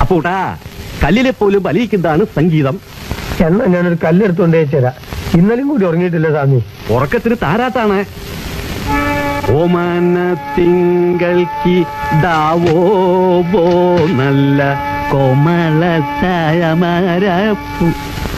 അപ്പോട്ടാ കല്ലിലെ പോലും ബലിയിക്കുന്നതാണ് സംഗീതം എന്നാ ഞാനൊരു കല്ലെടുത്തോണ്ടേ തരാം ഇന്നലെയും കൂടി ഉറങ്ങിയിട്ടില്ല സ്വാമി ഉറക്കത്തിന് താരാട്ടാണ് ഓമന തിങ്കൾക്കി ദാവോ ബോ നല്ല കോമള ചായമരപ്പു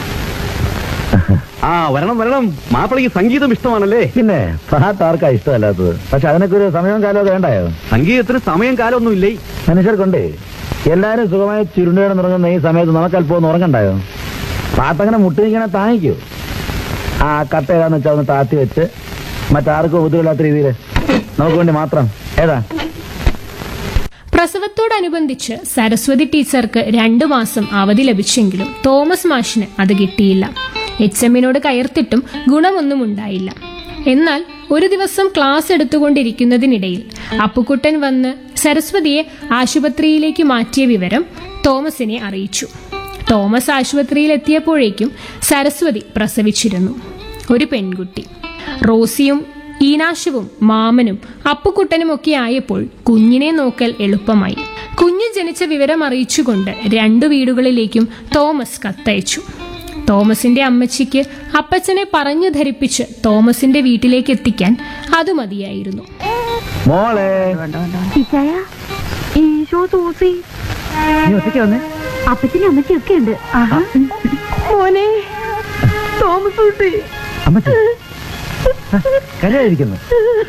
ആ വരണം വരണം മാപ്പിളയ്ക്ക് സംഗീതം ഇഷ്ടമാണല്ലേ പിന്നെ പാട്ട് ആർക്കാ ഇഷ്ടമല്ലാത്തത് പക്ഷെ അതിനൊക്കെ ഒരു സമയവും കാലമൊക്കെ വേണ്ടായോ സംഗീതത്തിന് സമയം കാലമൊന്നുമില്ലേ മനുഷ്യർക്കുണ്ടേ എല്ലാരും സുഖമായി ചുരുണ്ടുകിടന്ന് ഉറങ്ങുന്ന ഈ സമയത്ത് നമുക്ക് അല്പം ഒന്ന് ഉറങ്ങണ്ടായോ പാട്ടങ്ങനെ മുട്ടിനിങ്ങനെ താങ്ങിക്കൂ ആ കട്ട ഏതാന്ന് വെച്ചാൽ ഒന്ന് താത്തി വെച്ച് മറ്റാർക്കും ബുദ്ധിമില്ലാത്ത രീതിയിൽ നമുക്ക് വേണ്ടി മാത്രം ഏതാ പ്രസവത്തോടനുബന്ധിച്ച് സരസ്വതി ടീച്ചർക്ക് രണ്ടു മാസം അവധി ലഭിച്ചെങ്കിലും തോമസ് മാഷിന് അത് കിട്ടിയില്ല എച്ച് എമ്മിനോട് കയർത്തിട്ടും ഗുണമൊന്നും ഉണ്ടായില്ല എന്നാൽ ഒരു ദിവസം ക്ലാസ് എടുത്തുകൊണ്ടിരിക്കുന്നതിനിടയിൽ അപ്പുക്കുട്ടൻ വന്ന് സരസ്വതിയെ ആശുപത്രിയിലേക്ക് മാറ്റിയ വിവരം തോമസിനെ അറിയിച്ചു തോമസ് ആശുപത്രിയിൽ എത്തിയപ്പോഴേക്കും സരസ്വതി പ്രസവിച്ചിരുന്നു ഒരു പെൺകുട്ടി റോസിയും ഈനാശവും മാമനും അപ്പുക്കുട്ടനും ഒക്കെ ആയപ്പോൾ കുഞ്ഞിനെ നോക്കൽ എളുപ്പമായി കുഞ്ഞ് ജനിച്ച വിവരം അറിയിച്ചുകൊണ്ട് രണ്ടു വീടുകളിലേക്കും തോമസ് കത്തയച്ചു തോമസിന്റെ അമ്മച്ചിക്ക് അപ്പച്ചനെ പറഞ്ഞു ധരിപ്പിച്ച് തോമസിന്റെ വീട്ടിലേക്ക് എത്തിക്കാൻ അത് മതിയായിരുന്നു മോളെ ഇച്ചായ ഈശോ സൂസി നീ ഒറ്റയ്ക്ക് വന്നേ അപ്പച്ചനും അമ്മച്ചിയും ഒക്കെ ഉണ്ട് മോനെ തോമസ് കുട്ടി അമ്മച്ചി കരയായിരിക്കുന്നു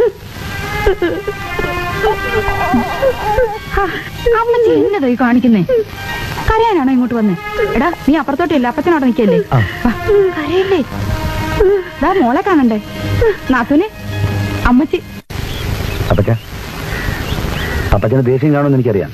അമ്മച്ചി എന്നതായി കാണിക്കുന്നേ കരയാനാണോ ഇങ്ങോട്ട് വന്നേ എടാ നീ അപ്പുറത്തോട്ടില്ല അപ്പച്ചനോട് നിൽക്കല്ലേ ആ. കരയല്ലേ ദാ മോളെ കാണണ്ടേ നാത്തുനെ അമ്മച്ചി അപ്പച്ച അപ്പച്ചന് ദേഷ്യം കാണുമെന്ന് എനിക്കറിയാം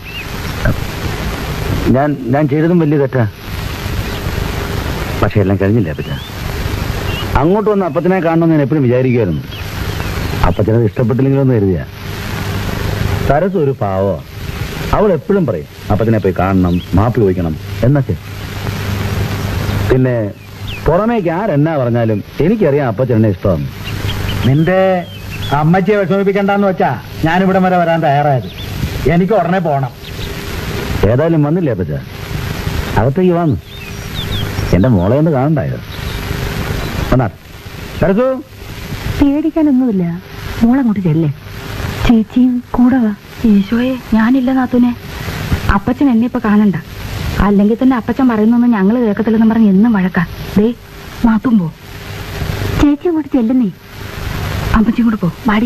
ഞാൻ ഞാൻ ചെയ്തതും വലിയ തെറ്റാ പക്ഷെ എല്ലാം കഴിഞ്ഞില്ല അപ്പച്ച അങ്ങോട്ട് വന്ന് അപ്പച്ചനെ കാണണമെന്ന് ഞാൻ എപ്പോഴും വിചാരിക്കുമായിരുന്നു അപ്പച്ചനത് ഇഷ്ടപ്പെട്ടില്ലെങ്കിലും ഒന്ന് കരുതിയ സരസ് ഒരു പാവോ അവൾ എപ്പോഴും പറയും അപ്പച്ചനെ പോയി കാണണം മാപ്പി ചോദിക്കണം എന്നൊക്കെ പിന്നെ പുറമേക്ക് ആരെന്നാ പറഞ്ഞാലും എനിക്കറിയാം അപ്പച്ചനെ ഇഷ്ടമാണ് നിന്റെ അമ്മച്ചിയെ വിഷമിപ്പിക്കണ്ടെന്ന് വെച്ചാ ഞാനിവിടെ വരെ വരാൻ തയ്യാറായത് എനിക്ക് ഉടനെ പോണം ഏതായാലും വന്നില്ലേ അപ്പച്ച അകത്തേക്ക് വന്നു എന്റെ മോളെ ഒന്ന് കാണണ്ടായോ വന്നാ സരസു പേടിക്കാനൊന്നുമില്ല മോളങ്ങോട്ട് ചെല്ലേ ചേച്ചിയും കൂടെ വാ ഈശോയെ ഞാനില്ല നാത്തൂനെ അപ്പച്ചൻ എന്നെ ഇപ്പൊ കാണണ്ട അല്ലെങ്കിൽ തന്നെ അപ്പച്ചൻ പറയുന്നൊന്നും ഞങ്ങൾ കേൾക്കത്തില്ലെന്ന് പറഞ്ഞ് എന്നും വഴക്കാ ദേ നാത്തും പോ ചേച്ചി അങ്ങോട്ട് ചെല്ലുന്നേ അമ്മച്ചി കൂടെ പോ വാടി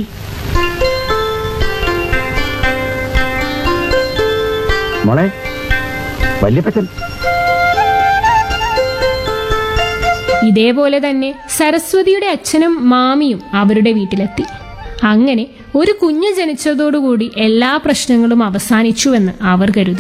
മോളെ വല്യപ്പച്ചൻ ഇതേപോലെ തന്നെ സരസ്വതിയുടെ അച്ഛനും മാമിയും അവരുടെ വീട്ടിലെത്തി അങ്ങനെ ഒരു കുഞ്ഞ് ജനിച്ചതോടുകൂടി എല്ലാ പ്രശ്നങ്ങളും അവസാനിച്ചുവെന്ന് അവർ കരുതി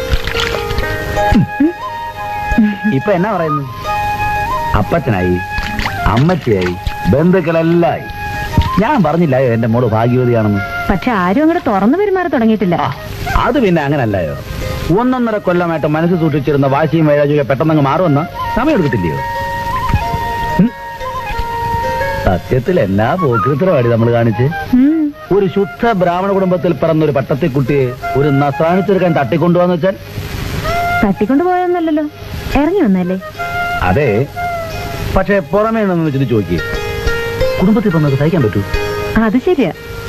ഇപ്പൊ എന്നാ പറയുന്നു അപ്പച്ചനായി അമ്മച്ചിയായി ബന്ധുക്കളെല്ലാം ആയി ഞാൻ പറഞ്ഞില്ലായോ എന്റെ മോള് ഭാഗ്യവതിയാണെന്ന് പക്ഷെ ആരും അങ്ങോട്ട് തുറന്നു പെരുമാറി തുടങ്ങിയിട്ടില്ല ആ, അത് പിന്നെ അങ്ങനല്ലയോ ഒന്നൊന്നര കൊല്ലമായിട്ട് മനസ്സ് സൂക്ഷിച്ചിരുന്ന വാശിയും വൈരാജ്യമൊക്കെ പെട്ടെന്നങ്ങ് മാറുമെന്ന് സമയം എടുക്കത്തില്ലയോ ഉം. സത്യത്തിൽ എല്ലാ പോക്കൃത്തരമാടി നമ്മൾ കാണിച്ച് ഒരു ശുദ്ധ ബ്രാഹ്മണ കുടുംബത്തിൽ പിറന്ന ഒരു പട്ടത്തിക്കുട്ടിയെ ഒരു നസാണി ചെറുക്കാൻ തട്ടിക്കൊണ്ടുപോകാന്ന് വെച്ചാൽ തട്ടിക്കൊണ്ടു പോയൊന്നല്ലല്ലോ ഇറങ്ങി വന്നല്ലേ അതെ പക്ഷെ പുറമേ നിന്ന് വെച്ചിട്ട് ചോദിക്കേ കുടുംബത്തിൽ നമുക്ക് സഹിക്കാൻ പറ്റൂ അത് ശരിയാ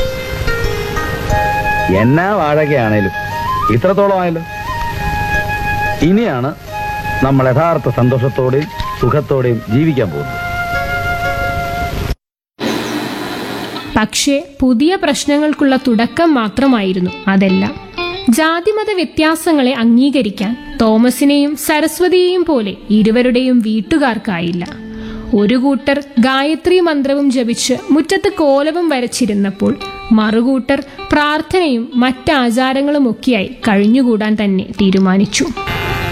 എന്നാ വാഴകയാണേലും ഇത്രത്തോളം ആയല്ലോ ഇനിയാണ് നമ്മൾ യഥാർത്ഥ സന്തോഷത്തോടെയും സുഖത്തോടെയും ജീവിക്കാൻ പോകുന്നത് പക്ഷേ പുതിയ പ്രശ്നങ്ങൾക്കുള്ള തുടക്കം മാത്രമായിരുന്നു അതെല്ലാം ജാതിമത വ്യത്യാസങ്ങളെ അംഗീകരിക്കാൻ തോമസിനെയും സരസ്വതിയെയും പോലെ ഇരുവരുടെയും വീട്ടുകാർക്കായില്ല ഒരു കൂട്ടർ ഗായത്രി മന്ത്രവും ജപിച്ച് മുറ്റത്ത് കോലവും വരച്ചിരുന്നപ്പോൾ മറുകൂട്ടർ പ്രാർത്ഥനയും മറ്റാചാരങ്ങളുമൊക്കെയായി കഴിഞ്ഞുകൂടാൻ തന്നെ തീരുമാനിച്ചു